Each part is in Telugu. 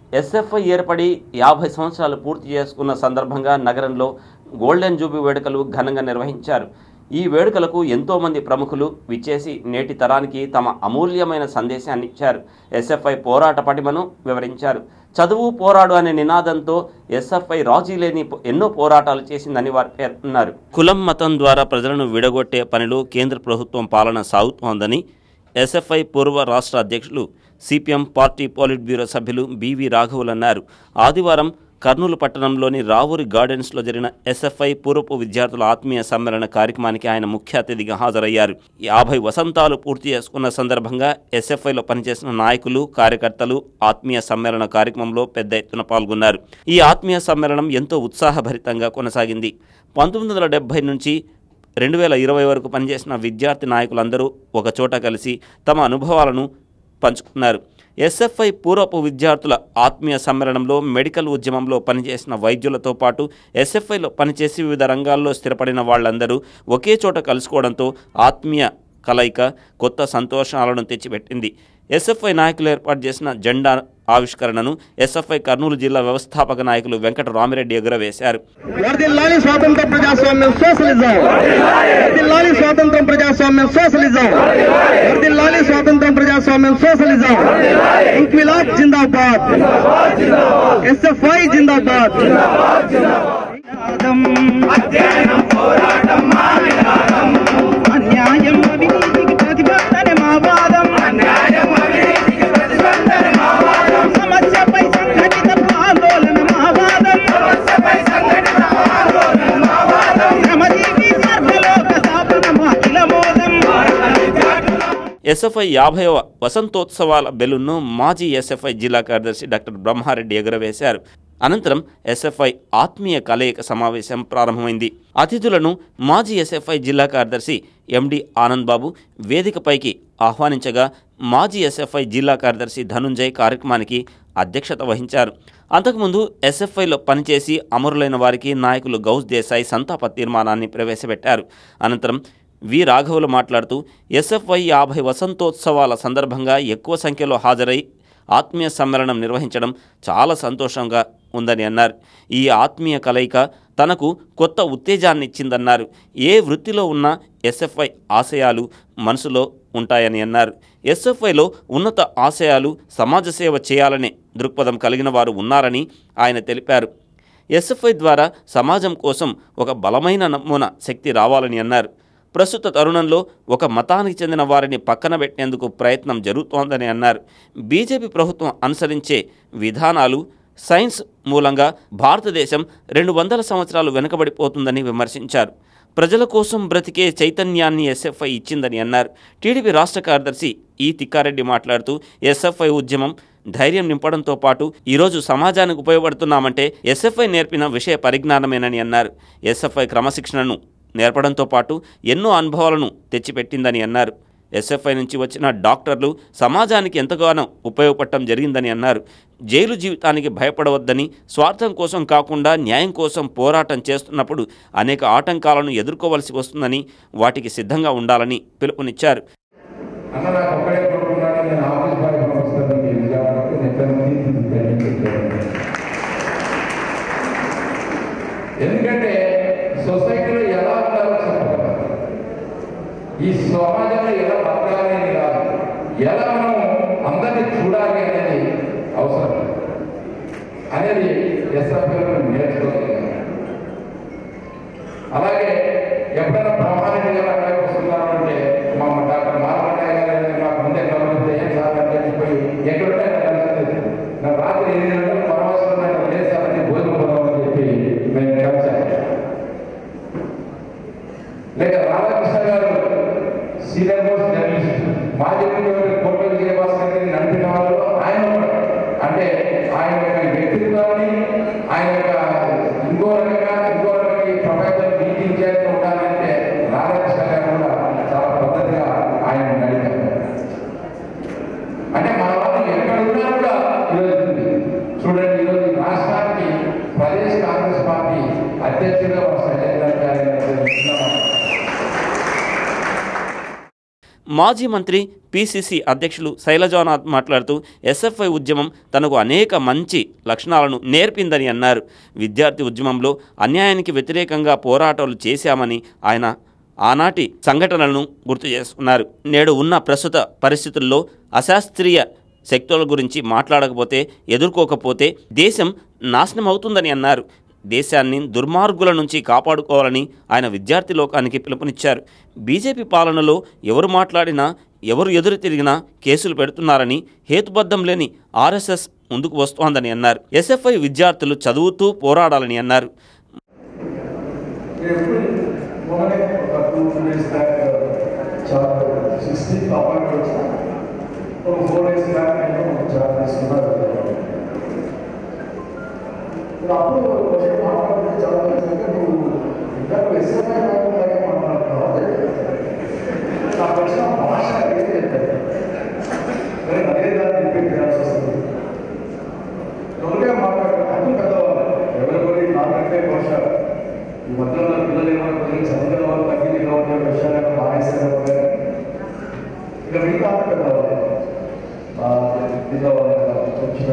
ఎస్ఎఫ్ఐ ఏర్పడి యాభై సంవత్సరాలు పూర్తి చేసుకున్న సందర్భంగా నగరంలో గోల్డెన్ జూబీ వేడుకలు ఘనంగా నిర్వహించారు ఈ వేడుకలకు ఎంతోమంది ప్రముఖులు విచ్చేసి నేటి తరానికి తమ అమూల్యమైన సందేశాన్ని ఇచ్చారు ఎస్ఎఫ్ఐ పోరాట పటిమను వివరించారు చదువు పోరాడు అనే నినాదంతో ఎస్ఎఫ్ఐ రాజీ లేని పో- ఎన్నో పోరాటాలు చేసిందని వారు పేర్కొన్నారు కులం మతం ద్వారా ప్రజలను విడగొట్టే పనిలో కేంద్ర ప్రభుత్వం పాలన సాగుతోందని ఎస్ఎఫ్ఐ పూర్వ రాష్ట్ర అధ్యక్షులు సిపిఎం పార్టీ పోలిట్ బ్యూరో సభ్యులు బివి రాఘవులు అన్నారు ఆదివారం కర్నూలు పట్టణంలోని రావూరి గార్డెన్స్లో జరిగిన ఎస్ఎఫ్ఐ పూర్వపు విద్యార్థుల ఆత్మీయ సమ్మేళన కార్యక్రమానికి ఆయన ముఖ్య అతిథిగా హాజరయ్యారు యాభై వసంతాలు పూర్తి చేసుకున్న సందర్భంగా ఎస్ఎఫ్ఐలో పనిచేసిన నాయకులు కార్యకర్తలు ఆత్మీయ సమ్మేళన కార్యక్రమంలో పెద్ద ఎత్తున పాల్గొన్నారు ఈ ఆత్మీయ సమ్మేళనం ఎంతో ఉత్సాహభరితంగా కొనసాగింది పంతొమ్మిది వందల డెబ్బై నుంచి రెండు వేల ఇరవై వరకు పనిచేసిన విద్యార్థి నాయకులందరూ ఒక చోట కలిసి తమ అనుభవాలను పంచుకున్నారు ఎస్ఎఫ్ఐ పూర్వపు విద్యార్థుల ఆత్మీయ సమ్మేళనంలో మెడికల్ ఉద్యమంలో పనిచేసిన వైద్యులతో పాటు ఎస్ఎఫ్ఐలో పనిచేసి వివిధ రంగాల్లో స్థిరపడిన వాళ్ళందరూ ఒకే చోట కలుసుకోవడంతో ఆత్మీయ కలయిక కొత్త సంతోషాలను తెచ్చిపెట్టింది ఎస్ఎఫ్ఐ నాయకులు ఏర్పాటు చేసిన జెండా ఆవిష్కరణను ఎస్ఎఫ్ఐ కర్నూలు జిల్లా వ్యవస్థాపక నాయకులు వెంకట రామిరెడ్డి ఎగురవేశారు వర్దిల్లాలి స్వాతంత్ర ప్రజాస్వామ్యం సోషలిజం వర్దిల్లాలి స్వాతంత్రం ప్రజాస్వామ్యం సోషలిజం వర్దిల్లాలి స్వాతంత్రం ప్రజాస్వామ్యం సోషలిజం ఇంక్విలాబ్ జిందాబాద్ ఎస్ఎఫ్ఐ జిందాబాద్ అన్యాయం అవినీతికి ప్రతిబంధన మా వాదం సమస్యపై సంఘటిత ఆందోళన మా వాదం శ్రమజీవి సర్వలోక స్థాపన మా కిలమోదం ఎస్ఎఫ్ఐ యాభైవ వసంతోత్సవాల బెలూన్ను మాజీ ఎస్ఎఫ్ఐ జిల్లా కార్యదర్శి డాక్టర్ బ్రహ్మారెడ్డి ఎగురవేశారు అనంతరం ఎస్ఎఫ్ఐ ఆత్మీయ కలయిక సమావేశం ప్రారంభమైంది అతిథులను మాజీ ఎస్ఎఫ్ఐ జిల్లా కార్యదర్శి ఎండి ఆనంద్ బాబు వేదికపైకి ఆహ్వానించగా మాజీ ఎస్ఎఫ్ఐ జిల్లా కార్యదర్శి ధనుంజయ్ కార్యక్రమానికి అధ్యక్షత వహించారు అంతకుముందు ఎస్ఎఫ్ఐలో పనిచేసి అమరులైన వారికి నాయకులు గౌస్ దేశాయ్ సంతాప తీర్మానాన్ని ప్రవేశపెట్టారు అనంతరం వి రాఘవులు మాట్లాడుతూ ఎస్ఎఫ్ఐ యాభై వసంతోత్సవాల సందర్భంగా ఎక్కువ సంఖ్యలో హాజరై ఆత్మీయ సమ్మేళనం నిర్వహించడం చాలా సంతోషంగా ఉందని అన్నారు ఈ ఆత్మీయ కలయిక తనకు కొత్త ఉత్తేజాన్ని ఇచ్చిందన్నారు ఏ వృత్తిలో ఉన్నా ఎస్ఎఫ్ఐ ఆశయాలు మనసులో ఉంటాయని అన్నారు ఎస్ఎఫ్ఐలో ఉన్నత ఆశయాలు సమాజ సేవ చేయాలనే దృక్పథం కలిగిన వారు ఉన్నారని ఆయన తెలిపారు ఎస్ఎఫ్ఐ ద్వారా సమాజం కోసం ఒక బలమైన నమూనా శక్తి రావాలని అన్నారు ప్రస్తుత తరుణంలో ఒక మతానికి చెందిన వారిని పక్కన పెట్టేందుకు ప్రయత్నం జరుగుతోందని అన్నారు బీజేపీ ప్రభుత్వం అనుసరించే విధానాలు సైన్స్ మూలంగా భారతదేశం రెండు వందల సంవత్సరాలు వెనుకబడిపోతుందని విమర్శించారు ప్రజల కోసం బ్రతికే చైతన్యాన్ని ఎస్ఎఫ్ఐ ఇచ్చిందని అన్నారు టీడీపీ రాష్ట్ర కార్యదర్శి ఈ తిక్కారెడ్డి మాట్లాడుతూ ఎస్ఎఫ్ఐ ఉద్యమం ధైర్యం నింపడంతో పాటు ఈరోజు సమాజానికి ఉపయోగపడుతున్నామంటే ఎస్ఎఫ్ఐ నేర్పిన విషయ పరిజ్ఞానమేనని అన్నారు ఎస్ఎఫ్ఐ క్రమశిక్షణను నేర్పడంతో పాటు ఎన్నో అనుభవాలను తెచ్చిపెట్టిందని అన్నారు ఎస్ఎఫ్ఐ నుంచి వచ్చిన డాక్టర్లు సమాజానికి ఎంతగానో ఉపయోగపడటం జరిగిందని అన్నారు జైలు జీవితానికి భయపడవద్దని స్వార్థం కోసం కాకుండా న్యాయం కోసం పోరాటం చేస్తున్నప్పుడు అనేక ఆటంకాలను ఎదుర్కోవలసి వస్తుందని వాటికి సిద్ధంగా ఉండాలని పిలుపునిచ్చారు అన్న నాకు ఒక్కడే కొడుకున్నాడు నేను ఆఫీస్ బాయ్ పంపిస్తాను మీకు విజయవాడకు నేను తను చెప్పాను ఎందుకంటే సొసైటీలో ఎలా ఉండాలో చెప్పగలం ఈ సమాజంలో ఎలా బతకాలి అని కాదు ఎలా మనం అందరినీ చూడాలి అనేది అవసరం అనేది ఎస్ఎఫ్ఐలో నేర్చుకోగలిగాం అలాగే ఎప్పుడైనా బ్రహ్మారెడ్డి గారు అక్కడికి వస్తున్నారు అంటే మా డాక్టర్ మారమయ్య గారు మాకు ముందే గమనిస్తే ఏం సార్ అంటే చెప్పి ఎక్కడుంటే అక్కడ కలిసి నా రాత్రి ఎనిమిది గంటలకు పరవశం నాకు లేదు సార్ అని భోజనం పోదామని చెప్పి మేము కలిసాము లేక రాధాకృష్ణ గారు సీనియర్ మోస్ట్ జర్నలిస్ట్ మాజీ ముఖ్యమంత్రి కోట విజయభాస్కర్ గారిని నడిపిన వాళ్ళు ఆయన ఒకడు. అంటే ఆయన యొక్క వ్యక్తిత్వాన్ని ఆయన యొక్క ఇంకో రకంగా ఇంకో రకంగా ఈ ప్రపంచం మీటింగ్ చేస్తూ ఉండాలంటే రాధాకృష్ణ గారు కూడా చాలా పద్ధతిగా ఆయన నడిపారు అంటే మన వాళ్ళు ఎక్కడ ఉన్నా కూడా ఈరోజు ఉంది. చూడండి ఈరోజు ఈ రాష్ట్రానికి ప్రదేశ్ కాంగ్రెస్ పార్టీ అధ్యక్షుడిగా మన శైలేంద్ర గారు మాజీ మంత్రి పిసిసి అధ్యక్షులు శైలజానాథ్ మాట్లాడుతూ ఎస్ఎఫ్ఐ ఉద్యమం తనకు అనేక మంచి లక్షణాలను నేర్పిందని అన్నారు విద్యార్థి ఉద్యమంలో అన్యాయానికి వ్యతిరేకంగా పోరాటాలు చేశామని ఆయన ఆనాటి సంఘటనలను గుర్తు చేసుకున్నారు నేడు ఉన్న ప్రస్తుత పరిస్థితుల్లో అశాస్త్రీయ శక్తుల గురించి మాట్లాడకపోతే ఎదుర్కోకపోతే దేశం నాశనం అవుతుందని అన్నారు దేశాన్ని దుర్మార్గుల నుంచి కాపాడుకోవాలని ఆయన విద్యార్థి లోకానికి పిలుపునిచ్చారు బీజేపీ పాలనలో ఎవరు మాట్లాడినా ఎవరు ఎదురు తిరిగినా కేసులు పెడుతున్నారని హేతుబద్ధం లేని ఆర్ఎస్ఎస్ ముందుకు వస్తోందని అన్నారు ఎస్ఎఫ్ఐ విద్యార్థులు చదువుతూ పోరాడాలని అన్నారు ఎప్పుడు మొన్ననే ఒక టూ డేస్ బ్యాక్ చాలా సిక్స్టీన్త్ అపాయింట్ వచ్చా ఒక ఫోర్ డేస్ బ్యాక్ నేను చాలా తీసుకున్నారు ఇప్పుడు అప్పుడు వచ్చి మాట్లాడుతుంటే చాలా తెలిసిందే నువ్వు ఇందాక ఎస్ఎఫ్ఐ లాగే మాట్లాడుతున్నావు నాకు వచ్చిన భాష ఏది చెప్తాను మరి అదే దాన్ని రిపీట్ చేయాల్సి వస్తుంది ఎవరిగా మాట్లాడారు అందరూ పెద్దవాళ్ళు ఎవరెవరి నాకంటే బహుశా ఈ మధ్యలో ఉన్న పిల్లలు ఏమైనా కొంచెం చదివిన వాళ్ళు తగ్గింది కాబట్టి విషయాలు మానేశారు ఇక మిగతా అందరూ పెద్దవాళ్ళు ఆ, పిల్లవాళ్ళు వచ్చిన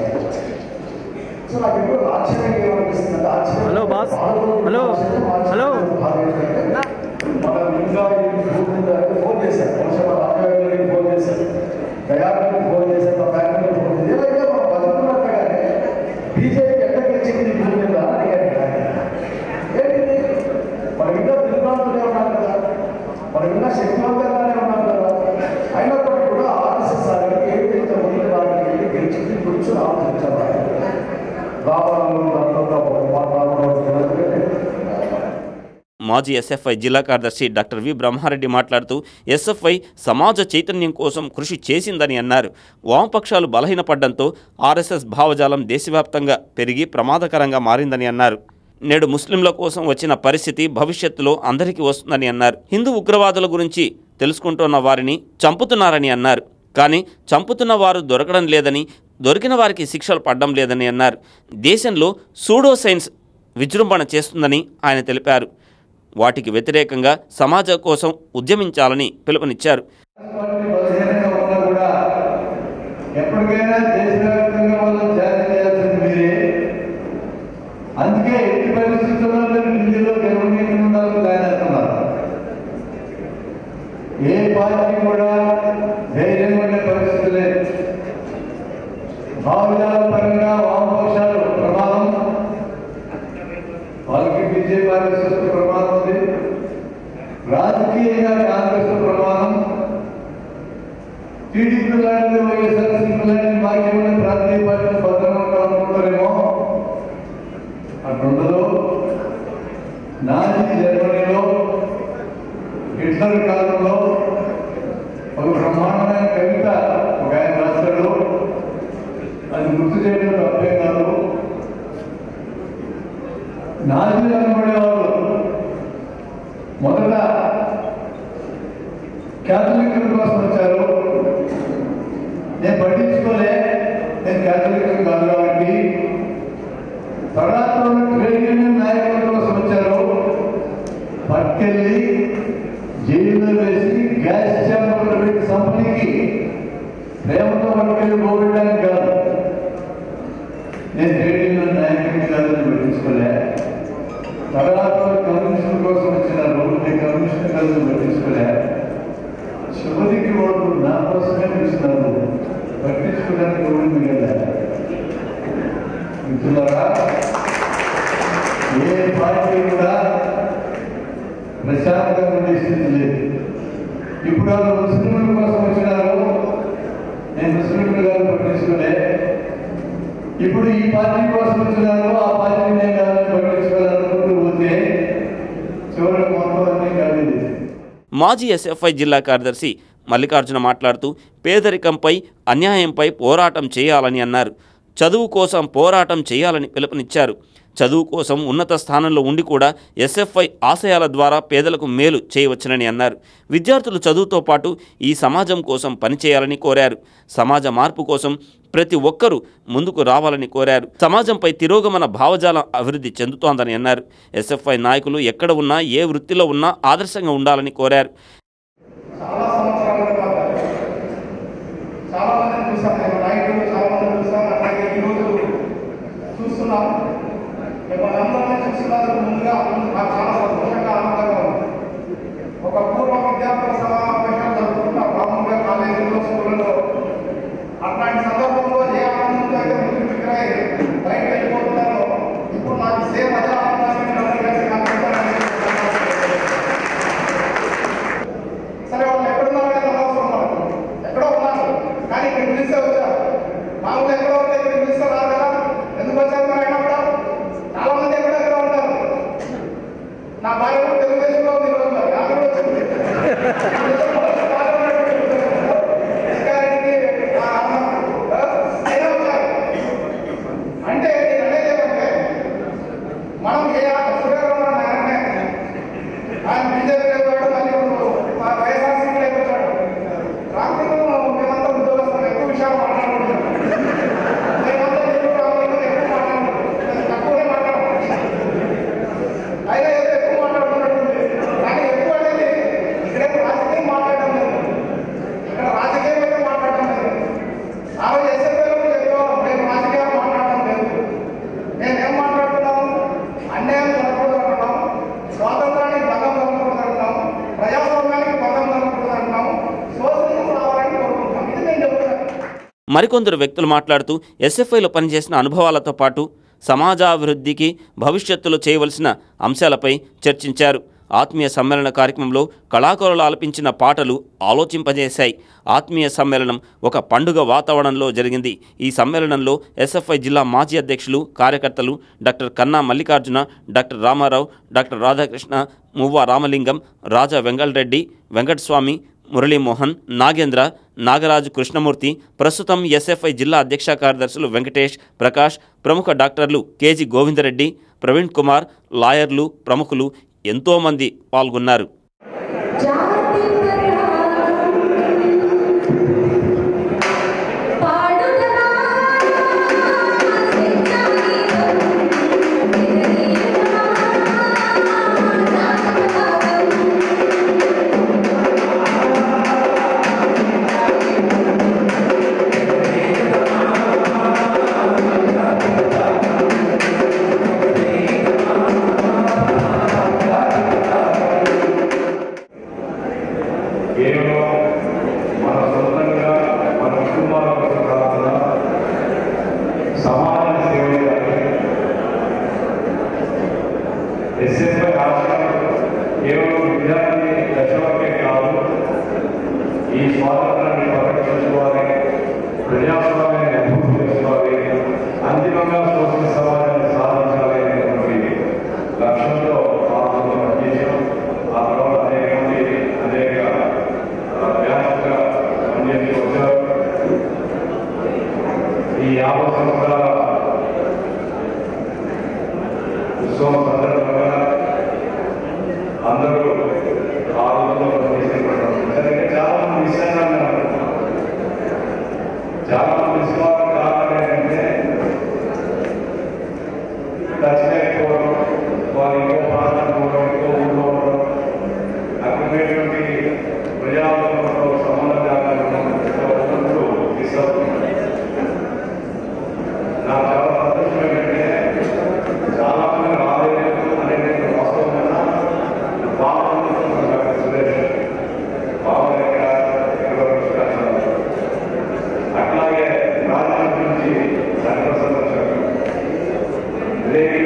సో నాకు ఎప్పుడు ఆశ్చర్యంగా ఏమనిపిస్తుంది అంటే ఆశ్చర్యం హలో బాస్. హలో. హలో. మనం ఇంకా ఈ ఫోన్ మీద ఫోన్ చేశారు బహుశా మా తాతయ్య ఫోన్ చేశారు దయాకర్కి ఫోన్ చేశారు మా ఫ్యామిలీకి ఫోన్ చేశారు ఏమైతే మనం బతుకున్నట్టుగానే బీజేపీ ఎక్కడ గెలిచింది ఈ భూమి మీద అని అడిగారు ఆయన. ఏంటిది మనం ఇంకా తిరుగుతూనే ఉన్నాం కదా మనం ఇంకా శక్తివంతంగానే ఉన్నాం కదా అయినప్పటికీ కూడా ఆర్ఎస్ఎస్ గారికి ఏదైతే ఉంది దానికి గెలిచింది గురించి ఆలోచించాలి రావణంలో దాంట్లో ఒక మాట్లాడడం మాజీ ఎస్ఎఫ్ఐ జిల్లా కార్యదర్శి డాక్టర్ వి బ్రహ్మారెడ్డి మాట్లాడుతూ ఎస్ఎఫ్ఐ సమాజ చైతన్యం కోసం కృషి చేసిందని అన్నారు వామపక్షాలు బలహీనపడడంతో ఆర్ఎస్ఎస్ భావజాలం దేశవ్యాప్తంగా పెరిగి ప్రమాదకరంగా మారిందని అన్నారు నేడు ముస్లింల కోసం వచ్చిన పరిస్థితి భవిష్యత్తులో అందరికీ వస్తుందని అన్నారు హిందూ ఉగ్రవాదుల గురించి తెలుసుకుంటున్న వారిని చంపుతున్నారని అన్నారు కానీ చంపుతున్న వారు దొరకడం లేదని దొరికిన వారికి శిక్షలు పడడం లేదని అన్నారు దేశంలో సూడో సైన్స్ విజృంభణ చేస్తుందని ఆయన తెలిపారు వాటికి వ్యతిరేకంగా సమాజం కోసం ఉద్యమించాలని పిలుపునిచ్చారు పార్టీ బలహీనంగా ఉన్నా కూడా ఎప్పటికైనా దేశవ్యాప్తంగా మనం జారీ చేయాల్సింది మీరే అందుకే ఎట్టి పరిస్థితుల్లో మీరు ఢిల్లీలో గవర్నమెంట్ ఉండాలని ప్లాన్ వేస్తున్నారు ఏ పార్టీ కూడా ధైర్యం ఉండే పరిస్థితి లేదు భావజాల పరంగా వామపక్షాలు ప్రమాదం వాళ్ళకి బీజేపీ ఆర్ఎస్ఎస్ ప్రమాదం ఉంది రాజకీయంగా కాంగ్రెస్ ప్రమాణం టీడీపీ లాంటి వైఎస్ఆర్సీపీ లాంటి మాకేమైనా ప్రాంతీయ పార్టీలు భద్రంగా ఉంటారనుకుంటారేమో అట్లుండదు నాజీ జర్మనీలో హిట్లర్ కాలంలో ఒక బ్రహ్మాండమైన కవిత ఒక ఆయన రాశాడు అది గుర్తు చేయడం తప్పేం కాదు నాజీలు అనబడేవారు మొదట క్యాథలిక్ కోసం వచ్చారు నేను పట్టించుకోలే నేను క్యాథలిక్ కాదు కాబట్టి తర్వాత వాళ్ళు ట్రేడ్ యూనియన్ నాయకుల కోసం వచ్చారు పట్టుకెళ్ళి జైల్లో వేసి గ్యాస్ ఛాంబర్లో పెట్టి కంపెనీకి ప్రేమతో పట్టుకెళ్ళి పోగొట్టడానికి కాదు నేను ట్రేడ్ యూనియన్ నాయకుడిని కాదని పట్టించుకోలే తర్వాత కమ్యూనిస్టుల కోసం వచ్చినారు నేను కమ్యూనిస్ట్ కాదని పట్టించుకోలే చివరికి వాళ్ళు నా కోసమే పిలిచినారు పట్టించుకోవడానికి ఎవరు మిగలే మిత్రులారా ఏ పార్టీ కూడా ప్రశాంతంగా ఉండే స్థితి లేదు ఇప్పుడు వాళ్ళు ముస్లింల కోసం వచ్చినారు నేను ముస్లింలు గారు పట్టించుకోలే ఇప్పుడు ఈ పార్టీ కోసం వచ్చినారు ఆ పార్టీ నేను కాదని పట్టించుకోవాలనుకుంటూ పోతే చివరికి మొత్తం అన్నీ కాదు మాజీ ఎస్ఎఫ్ఐ జిల్లా కార్యదర్శి మల్లికార్జున మాట్లాడుతూ పేదరికంపై అన్యాయంపై పోరాటం చేయాలని అన్నారు చదువు కోసం పోరాటం చేయాలని పిలుపునిచ్చారు చదువు కోసం ఉన్నత స్థానంలో ఉండి కూడా ఎస్ఎఫ్ఐ ఆశయాల ద్వారా పేదలకు మేలు చేయవచ్చునని అన్నారు విద్యార్థులు చదువుతో పాటు ఈ సమాజం కోసం పనిచేయాలని కోరారు సమాజ మార్పు కోసం ప్రతి ఒక్కరూ ముందుకు రావాలని కోరారు సమాజంపై తిరోగమన భావజాలం అభివృద్ధి చెందుతోందని అన్నారు ఎస్ఎఫ్ఐ నాయకులు ఎక్కడ ఉన్నా ఏ వృత్తిలో ఉన్నా ఆదర్శంగా ఉండాలని కోరారు చాలా సంవత్సరాల తర్వాత చాలా మందిని చూసాం నేను నైట్ చాలా మందిని చూసాం అట్లాగే ఈరోజు చూస్తున్నాం మిమ్మల్ని అందరినీ చూస్తున్నందుకు ముందుగా నాకు చాలా సంతోషంగా ఆనందంగా ఉంది ఒక పూర్వ విద్యార్థుల సమావేశాలు జరుగుతున్న ప్రాముఖ్య కాలేజీలో స్కూళ్ళలో అట్లాంటి సందర్భంలో ఏ ఆనందంతో అయితే ముందు విగ్రహై బయటకు వెళ్ళిపోతున్నారో ఇప్పుడు నాకు సేమ్ అదే ఆనందాన్ని మీరు అందరూ కలిసి నాకు ఇస్తారని సరే వాళ్ళు ఎక్కడున్నారు అనేది అనవసరం మనకు ఎక్కడో ఉన్నారు కానీ ఇక్కడ పిలిస్తే వచ్చారు మామూలు ఎక్కడో ఉంటే ఇక్కడ పిలిస్తే రాదు కదా ఎందుకు వచ్చారు మరి అయినా కూడా చాలా మంది ఎక్కడో ఎక్కడ ఉంటారు నా భార్య కూడా తెలుగుదేశంలో ఉంది ఈరోజు మరి ఆమె కూడా వచ్చింది ఎస్కారెడ్డికి, ఆ అమ్మ, ఆ, అయినా వచ్చారు. అంటే నేను అనేది ఏమంటే మనం ఏ సురేంద్రనాథ్ నారాయణ ఆయన బీజేపీలో పోయాడు మళ్ళీ ఇప్పుడు మా వైఎస్ఆర్సీపీలోకి వచ్చాడు రామలింగం మేమంతా ఉద్యోగస్తులు ఎక్కువ విషయాలు మాట్లాడుకుంటున్నాం మేమంతా తెలుగు రామలింగం ఎక్కువ మాట్లాడుకుంటున్నాం తక్కువనే మాట్లాడుకుంటున్నాం అయినా ఏదో ఎక్కువ మాట్లాడుతున్నట్టుంది కానీ ఎక్కువ అనేది ఇక్కడేమో రాజకీయం మాట్లాడడం లేదు ఇక్కడ రాజకీయం అయితే మాట్లాడడం లేదు ఆ రోజు ఎస్ఎఫ్ఐలో కూడా చెప్పేవాళ్ళం మేము రాజకీయాలు మాట్లాడడం లేదు నేనేం మాట్లాడుతున్నాము అన్యాయం జరగకూడదు అంటున్నాం స్వాతంత్రానికి భంగం జరగకూడదు అంటున్నాం ప్రజాస్వామ్యానికి భంగం జరగకూడదు అంటున్నాం సోషలిజం రావాలని కోరుకుంటున్నాం ఇది నేను చెప్తున్నాను మరికొందరు వ్యక్తులు మాట్లాడుతూ ఎస్ఎఫ్ఐలో పనిచేసిన అనుభవాలతో పాటు సమాజాభివృద్ధికి భవిష్యత్తులో చేయవలసిన అంశాలపై చర్చించారు ఆత్మీయ సమ్మేళన కార్యక్రమంలో కళాకారులు ఆలపించిన పాటలు ఆలోచింపజేశాయి ఆత్మీయ సమ్మేళనం ఒక పండుగ వాతావరణంలో జరిగింది ఈ సమ్మేళనంలో ఎస్ఎఫ్ఐ జిల్లా మాజీ అధ్యక్షులు కార్యకర్తలు doctor Kanna Mallikarjuna doctor Ramarao doctor Radhakrishna Muvva Ramalingam Raja Vengalareddy Venkataswamy Muralimohan Nagendra Nagaraju Krishnamurthy ప్రస్తుతం ఎస్ఎఫ్ఐ జిల్లా అధ్యక్ష కార్యదర్శులు వెంకటేష్ ప్రకాష్ ప్రముఖ డాక్టర్లు కేజీ గోవిందరెడ్డి ప్రవీణ్ కుమార్ లాయర్లు ప్రముఖులు ఎంతోమంది పాల్గొన్నారు జాతి పాడుదనా కేవలం మన సొంతంగా మన కుటుంబాల కోసం కాకుండా సమాజ సేవ చేయాలి ఎస్ఎఫ్ఐ రాష్ట్రం కేవలం విద్యార్థి దశలకే కాదు ఈ స్వాతంత్రాన్ని పరిరక్షించుకోవాలి ప్రజాస్వామ్యాన్ని అభివృద్ధి చేసుకోవాలి అంతిమంగా సోషల్ సమాజాన్ని సాధించాలి అనేటువంటి లక్ష్యంతో ఆలోచన పనిచేసాం ఆ తర్వాత అనేక మంది అనేక వ్యాపకంగా పనిచేసి వచ్చారు ఈ యాభై సంవత్సరాల ఉత్సవం సందర్భంగా అందరూ ఆలోచనలో పనిచేసినటువంటి నిజంగా చాలా మంది విషయంగా చాలా మంది విశ్వాసం కావాలి అంటే దర్శనకపోవడం వారి ఇంకో ప్రాంతం పోవడం ఇంకో ఊళ్ళో ఉండడం అక్కడ ఉండేటువంటి ప్రజాతంతో సంబంధం కాకుండా తీసుకొస్తున్నారు నాకు చాలా సంతోషం ఏంటంటే చాలా మంది రాలేదు అనేది వాస్తవమైన బాగుంటుంది డాక్టర్ సురేష్ బాబు దగ్గర ఎక్కడో పుస్తకాలు అట్లాగే రాజమండ్రి నుంచి సంతోషం వచ్చారు రేపు